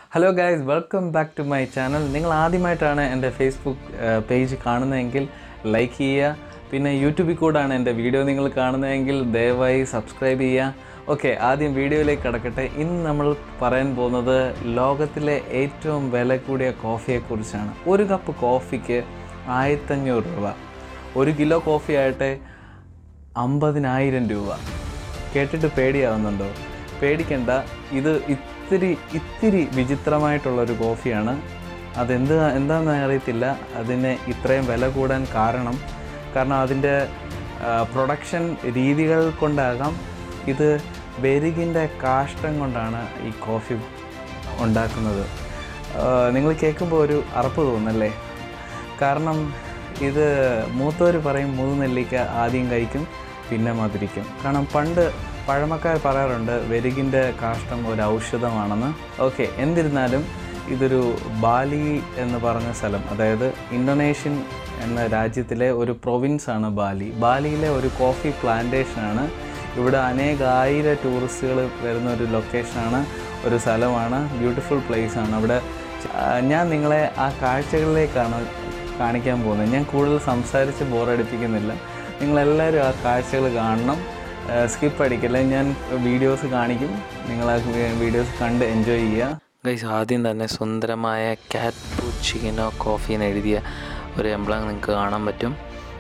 Hello guys welcome back to my channel നിങ്ങൾ ആദ്യമായിട്ടാണ് എൻ്റെ ഫേസ്ബുക്ക് പേജ് കാണുന്നതെങ്കിൽ ലൈക്ക് ചെയ്യുക പിന്നെ യൂട്യൂബിൽ കൂടാണ് എൻ്റെ വീഡിയോ നിങ്ങൾ കാണുന്നതെങ്കിൽ ദയവായി സബ്സ്ക്രൈബ് ചെയ്യുക ഓക്കെ ആദ്യം വീഡിയോയിലേക്ക് കിടക്കട്ടെ ഇന്ന് നമ്മൾ പറയാൻ പോകുന്നത് ലോകത്തിലെ ഏറ്റവും വില കൂടിയ കോഫിയെക്കുറിച്ചാണ് ഒരു കപ്പ് കോഫിക്ക് ആയിരത്തഞ്ഞൂറ് രൂപ ഒരു കിലോ കോഫി ആകട്ടെ അമ്പതിനായിരം രൂപ കേട്ടിട്ട് പേടിയാവുന്നുണ്ടോ പേടിക്കണ്ട ഇത് ഇത്തിരി ഇത്തിരി വിചിത്രമായിട്ടുള്ളൊരു കോഫിയാണ് അതെന്ത് എന്താണെന്ന് അറിയത്തില്ല അതിന് ഇത്രയും വില കൂടാൻ കാരണം കാരണം അതിൻ്റെ പ്രൊഡക്ഷൻ രീതികൾ കൊണ്ടാകാം ഇത് ബെരികിൻ്റെ കാഷ്ടം കൊണ്ടാണ് ഈ കോഫി ഉണ്ടാക്കുന്നത് നിങ്ങൾ കേൾക്കുമ്പോൾ ഒരു അറപ്പ് തോന്നല്ലേ കാരണം ഇത് മൂത്തവർ പറയും മുതുനെല്ലിക്ക ആദ്യം കഴിക്കും പിന്നെ മധുരിക്കും കാരണം പണ്ട് പഴമക്കാർ പറയാറുണ്ട് വെരുകിൻ്റെ കാഷ്ടം ഒരു ഔഷധമാണെന്ന് ഓക്കെ എന്നിരുന്നാലും ഇതൊരു ബാലി എന്ന് പറഞ്ഞ സ്ഥലം അതായത് ഇന്തോനേഷ്യൻ എന്ന രാജ്യത്തിലെ ഒരു പ്രൊവിൻസാണ് ബാലി ബാലിയിലെ ഒരു കോഫി പ്ലാന്റേഷനാണ് ഇവിടെ അനേകായിരം ടൂറിസ്റ്റുകൾ വരുന്ന ഒരു ലൊക്കേഷനാണ് ഒരു സ്ഥലമാണ് ബ്യൂട്ടിഫുൾ പ്ലേസ് ആണ് അവിടെ ആ, ഞാൻ നിങ്ങളെ ആ കാഴ്ചകളിലേക്കാണ് കാണിക്കാൻ പോകുന്നത് ഞാൻ കൂടുതൽ സംസാരിച്ച് ബോറടിപ്പിക്കുന്നില്ല നിങ്ങളെല്ലാവരും ആ കാഴ്ചകൾ കാണണം സ്കിപ്പ് അടിക്കല്ലേ ഞാൻ വീഡിയോസ് കാണിക്കും നിങ്ങൾ ആ വീഡിയോസ് കണ്ട് എൻജോയ് ചെയ്യുക ഗൈസ് ആദ്യം തന്നെ സുന്ദരമായ കാറ്റ് പൂച്ചിക്കിനോ കോഫി എന്ന് എഴുതിയ ഒരു എംബ്ലം നിങ്ങൾക്ക് കാണാൻ പറ്റും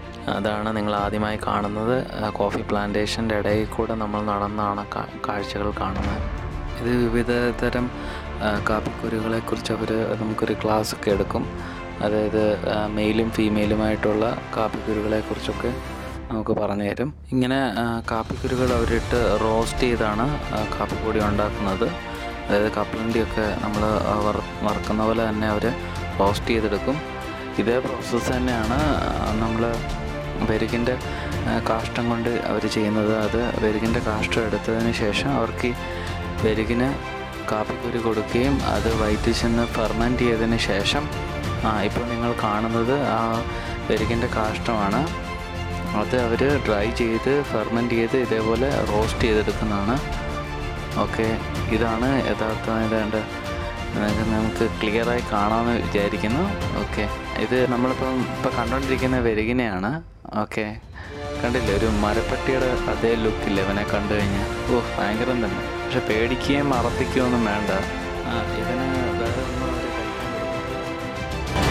അതാണ് നിങ്ങൾ ആദ്യമായി കാണുന്നത് ആ കോഫി പ്ലാന്റേഷൻ്റെ ഇടയിൽ കൂടെ നമ്മൾ നടന്നാണ് കാ- കാഴ്ചകൾ കാണുന്നത് ഇത് വിവിധ തരം ആ, കാപ്പിക്കുരുകളെക്കുറിച്ച് അവർ നമുക്കൊരു ക്ലാസ് ഒക്കെ എടുക്കും അതായത് ആ, മെയിലും ഫീമെയിലുമായിട്ടുള്ള കാപ്പിക്കുരുകളെക്കുറിച്ചൊക്കെ നമുക്ക് പറഞ്ഞു തരും ഇങ്ങനെ ആ, കാപ്പിക്കുരുകൾ അവരിട്ട് റോസ്റ്റ് ചെയ്താണ് ആ, കാപ്പിപ്പൊടി ഉണ്ടാക്കുന്നത് അതായത് കപ്പലണ്ടിയൊക്കെ നമ്മൾ വർ വറുക്കുന്ന പോലെ തന്നെ അവർ റോസ്റ്റ് ചെയ്തെടുക്കും ഇതേ പ്രോസസ്സ് തന്നെയാണ് നമ്മൾ വെരുകിൻ്റെ കാഷ്ടം കൊണ്ട് അവർ ചെയ്യുന്നത് അത് വെരുകിൻ്റെ കാഷ്ടം എടുത്തതിന് ശേഷം അവർക്ക് ഈ വെരുകിന് കാപ്പിക്കുരു കൊടുക്കുകയും അത് വയറ്റിൽ ചെന്ന് ഫെർമെൻറ്റ് ചെയ്തതിന് ശേഷം ആ ഇപ്പോൾ നിങ്ങൾ കാണുന്നത് ആ വെരുകിൻ്റെ കാഷ്ടമാണ് അത് അവർ ഡ്രൈ ചെയ്ത് ഫെർമെൻറ്റ് ചെയ്ത് ഇതേപോലെ റോസ്റ്റ് ചെയ്തെടുക്കുന്നതാണ് ഓക്കെ ഇതാണ് യഥാർത്ഥമായിട്ട് വേണ്ട നമുക്ക് നമുക്ക് ക്ലിയറായി കാണാമെന്ന് വിചാരിക്കുന്നു ഓക്കെ ഇത് നമ്മളിപ്പം ഇപ്പം കണ്ടുകൊണ്ടിരിക്കുന്ന വെരുകിനെയാണ് ഓക്കെ കണ്ടില്ലേ ഒരു മരപ്പട്ടിയുടെ അതേ ലുക്കില്ലേ ഇവനെ കണ്ടു കഴിഞ്ഞാൽ ഓ ഭയങ്കരം തന്നെ പക്ഷെ പേടിക്കുകയും മറപ്പിക്കുകയൊന്നും വേണ്ട ആ ഇതിന് വേറെ ഒന്നും അവർ കഴിക്കാൻ കൊടുക്കില്ല.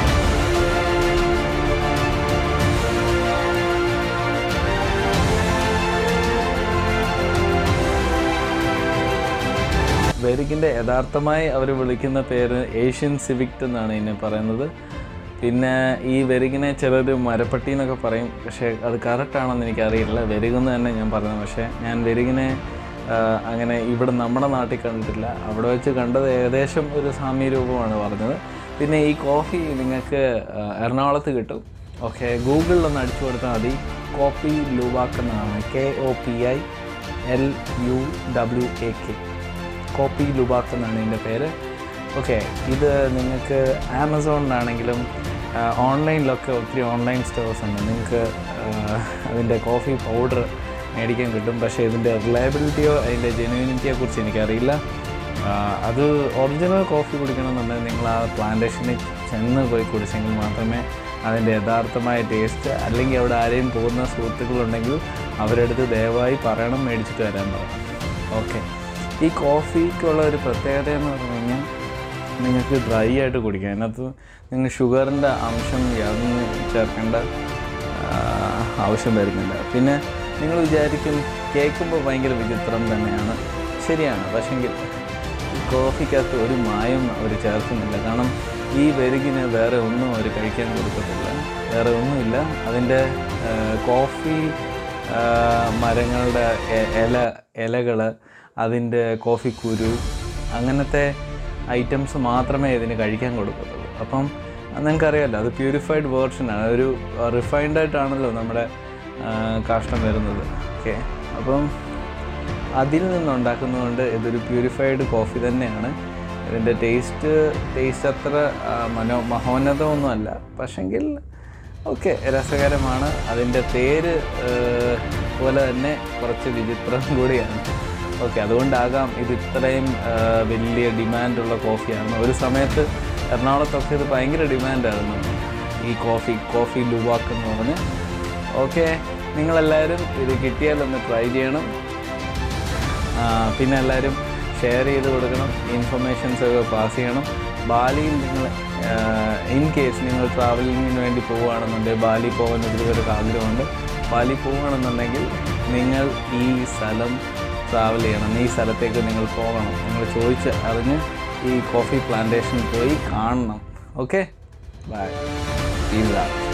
വെരിക്കിൻ്റെ യഥാർത്ഥമായി അവർ വിളിക്കുന്ന പേര് ഏഷ്യൻ സിവിക്റ്റ് എന്നാണ് ഇതിനെ പറയുന്നത് പിന്നെ ഈ വെരുകിനെ ചിലർ മരപ്പട്ടി എന്നൊക്കെ പറയും പക്ഷേ അത് കറക്റ്റാണെന്ന് എനിക്കറിയില്ല വെരുകെന്ന് തന്നെ ഞാൻ പറഞ്ഞത് പക്ഷേ ഞാൻ വെരുകിനെ ആ, അങ്ങനെ ഇവിടെ നമ്മുടെ നാട്ടിൽ കണ്ടിട്ടില്ല അവിടെ വെച്ച് കണ്ടത് ഏകദേശം ഒരു സാമ്യ രൂപമാണ് പറഞ്ഞത് പിന്നെ ഈ കോഫി നിങ്ങൾക്ക് ആ, എറണാകുളത്ത് കിട്ടും ഓക്കെ ഗൂഗിളിലൊന്ന് അടിച്ചു കൊടുത്താൽ മതി കോഫി ലൂവാക്ക് എന്നാണ് K O P I L U W A K Kopi Luwak എന്നാണ് ഇതിൻ്റെ പേര് ഓക്കെ ഇത് നിങ്ങൾക്ക് ആമസോണിലാണെങ്കിലും ഓൺലൈനിലൊക്കെ ഒത്തിരി ഓൺലൈൻ സ്റ്റോഴ്സ് ഉണ്ട് നിങ്ങൾക്ക് അതിൻ്റെ കോഫി പൗഡർ മേടിക്കാൻ കിട്ടും പക്ഷേ ഇതിൻ്റെ റിലയബിലിറ്റിയോ അതിൻ്റെ ജെനുവിനിറ്റിയെ കുറിച്ച് എനിക്കറിയില്ല ആ, അത് ഒറിജിനൽ കോഫി കുടിക്കണമെന്നുണ്ടെങ്കിൽ നിങ്ങൾ ആ പ്ലാന്റേഷനിൽ ചെന്ന് പോയി കുടിച്ചെങ്കിൽ മാത്രമേ അതിൻ്റെ യഥാർത്ഥമായ ടേസ്റ്റ് അല്ലെങ്കിൽ അവിടെ ആരെയും പോകുന്ന സുഹൃത്തുക്കളുണ്ടെങ്കിൽ അവരെടുത്ത് ദയവായി പറയണം മേടിച്ചിട്ട് വരാൻ പറയണം ഓക്കെ ഈ കോഫിക്കുള്ള ഒരു പ്രത്യേകത എന്ന് പറഞ്ഞു കഴിഞ്ഞാൽ നിങ്ങൾക്ക് ഡ്രൈ ആയിട്ട് കുടിക്കാം അതിനകത്ത് നിങ്ങൾ ഷുഗറിൻ്റെ അംശം യാതൊന്നും ചേർക്കേണ്ട ആ, ആവശ്യം വരുന്നില്ല പിന്നെ നിങ്ങൾ വിചാരിക്കും കേൾക്കുമ്പോൾ ഭയങ്കര വിചിത്രം തന്നെയാണ് ശരിയാണ് പക്ഷെങ്കിൽ ഈ കോഫിക്കകത്ത് ഒരു മായം അവർ ചേർക്കുന്നില്ല കാരണം ഈ വെരുകിന് വേറെ ഒന്നും അവർ കഴിക്കാൻ കൊടുക്കത്തില്ല വേറെ ഒന്നുമില്ല അതിൻ്റെ ആ, കോഫി ആ, മരങ്ങളുടെ എ- ഇല ഇലകൾ അതിൻ്റെ കോഫി കുരു അങ്ങനത്തെ ഐറ്റംസ് മാത്രമേ ഇതിന് കഴിക്കാൻ കൊടുക്കത്തുള്ളൂ അപ്പം നിങ്ങൾക്കറിയാമല്ലോ അത് പ്യൂരിഫൈഡ് വേർഷനാണ് ഒരു റിഫൈൻഡ് ആയിട്ടാണല്ലോ നമ്മുടെ ആ, കാഷ്ടം വരുന്നത് ഓക്കെ അപ്പം അതിൽ നിന്നുണ്ടാക്കുന്നതുകൊണ്ട് ഇതൊരു പ്യൂരിഫൈഡ് കോഫി തന്നെയാണ് ഇതിൻ്റെ ടേസ്റ്റ് ടേസ്റ്റ് അത്ര ആ, മനോ മഹോന്നതമൊന്നുമല്ല പക്ഷെങ്കിൽ ഓക്കെ രസകരമാണ് അതിൻ്റെ പേര് ആ, പോലെ തന്നെ കുറച്ച് വിചിത്രം കൂടിയാണ് ഓക്കെ അതുകൊണ്ടാകാം ഇത് ഇത്രയും ആ, വലിയ ഡിമാൻഡുള്ള കോഫിയാണ് ഒരു സമയത്ത് എറണാകുളത്തൊക്കെ ഇത് ഭയങ്കര ഡിമാൻഡായിരുന്നു ഈ കോഫി കോഫി ലുവാക്ക് എന്ന് പറഞ്ഞ് ഓക്കെ നിങ്ങളെല്ലാവരും ഇത് കിട്ടിയാലൊന്ന് ട്രൈ ചെയ്യണം ആ, പിന്നെ എല്ലാവരും ഷെയർ ചെയ്ത് കൊടുക്കണം ഇൻഫർമേഷൻസ് ഒക്കെ പാസ് ചെയ്യണം ബാലിയിൽ നിങ്ങൾ ഇൻ കേസ് നിങ്ങൾ ട്രാവലിങ്ങിന് വേണ്ടി പോവുകയാണെന്നുണ്ടെങ്കിൽ ബാലി പോകാൻ ഒരുപാട് ആഗ്രഹമുണ്ട് ബാലി പോവുകയാണെന്നുണ്ടെങ്കിൽ നിങ്ങൾ ഈ സ്ഥലം ട്രാവൽ ചെയ്യണം ഈ സ്ഥലത്തേക്ക് നിങ്ങൾ പോകണം നിങ്ങൾ ചോദിച്ച് അറിഞ്ഞ് ഈ കോഫി പ്ലാന്റേഷൻ പോയി കാണണം ഓക്കെ ബൈ ഈ